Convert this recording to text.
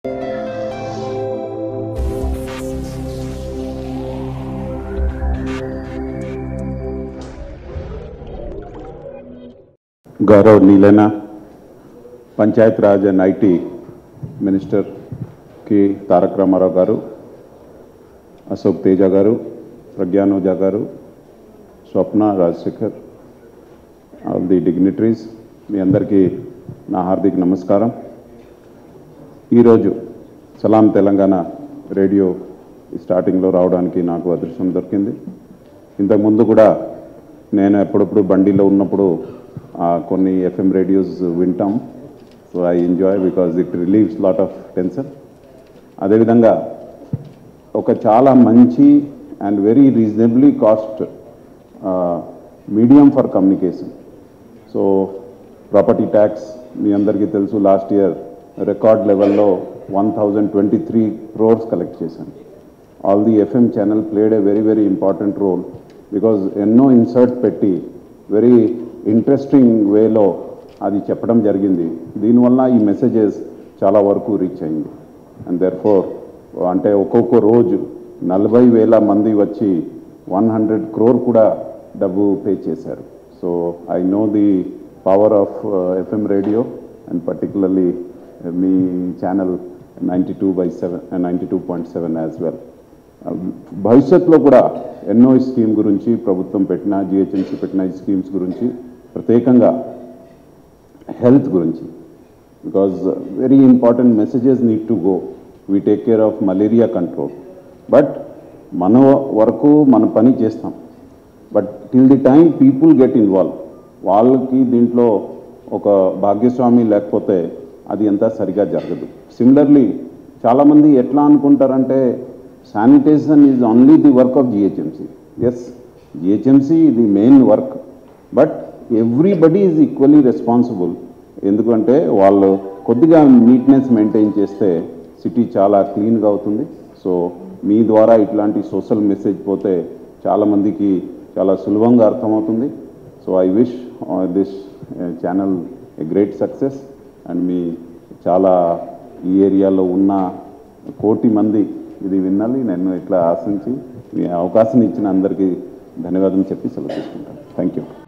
గౌరవనీయులైన panchayat raj and IT minister కి తారక రామారావు గారు అశోక్ తేజ గారు ప్రజ్ఞానోజా గారు Swapna Rajasekhar all the dignitaries మీ అందరికీ నా హార్దిక నమస్కారం ఈరోజు సలాం తెలంగాణ రేడియో స్టార్టింగ్లో రావడానికి నాకు అదృష్టం దొరికింది ఇంతకుముందు కూడా నేను ఎప్పుడప్పుడు బండిలో ఉన్నప్పుడు ఆ, కొన్ని ఎఫ్ఎం రేడియోస్ వింటాం so I enjoy because it relieves lot of tension అదేవిధంగా ఒక చాలా మంచి and very reasonably cost medium for communication so property tax మీ అందరికీ తెలుసు లాస్ట్ ఇయర్ రికార్డ్ లెవెల్లో one thousand twenty three crores collect చేశాను all the FM channel played a very very important role because ఎన్నో ఇన్సర్ట్ పెట్టి very interesting వేలో అది చెప్పడం జరిగింది దీనివల్ల ఈ మెసేజెస్ చాలా వరకు రీచ్ అయింది అండ్ దెర్ ఫోర్ అంటే ఒక్కొక్క రోజు నలభై వేల మంది వచ్చి వన్ హండ్రెడ్ క్రోర్ కూడా డబ్బు పే చేశారు so I know the power of FM radio and particularly మీ channel ninety two by seven ninety two point seven as well భవిష్యత్తులో కూడా ఎన్నో స్కీమ్ గురించి ప్రభుత్వం పెట్టిన జిహెచ్ఎంసీ పెట్టిన ఈ స్కీమ్స్ గురించి ప్రత్యేకంగా హెల్త్ గురించి because very important messages need to go we take care of malaria control but మన వరకు మన పని చేస్తాం but till the time people get involve వాళ్ళకి దీంట్లో ఒక భాగ్యస్వామి లేకపోతే అది ఎంత సరిగా జరగదు సిమిలర్లీ చాలామంది ఎట్లా అనుకుంటారంటే sanitization is only the work of GHMC yes GHMC the main work but everybody is equally responsible ఎందుకంటే వాళ్ళు కొద్దిగా నీట్నెస్ మెయింటైన్ చేస్తే సిటీ చాలా క్లీన్గా అవుతుంది సో మీ ద్వారా ఇట్లాంటి సోషల్ మెసేజ్ పోతే చాలామందికి చాలా సులభంగా అర్థమవుతుంది so I wish this channel a great success and మీ చాలా ఈ ఏరియాలో ఉన్న కోటి మంది ఇది వినాలి నేను ఇట్లా ఆశించి మీ అవకాశం ఇచ్చిన అందరికీ ధన్యవాదం చెప్పి సెలవు తీసుకుంటాను థ్యాంక్ యూ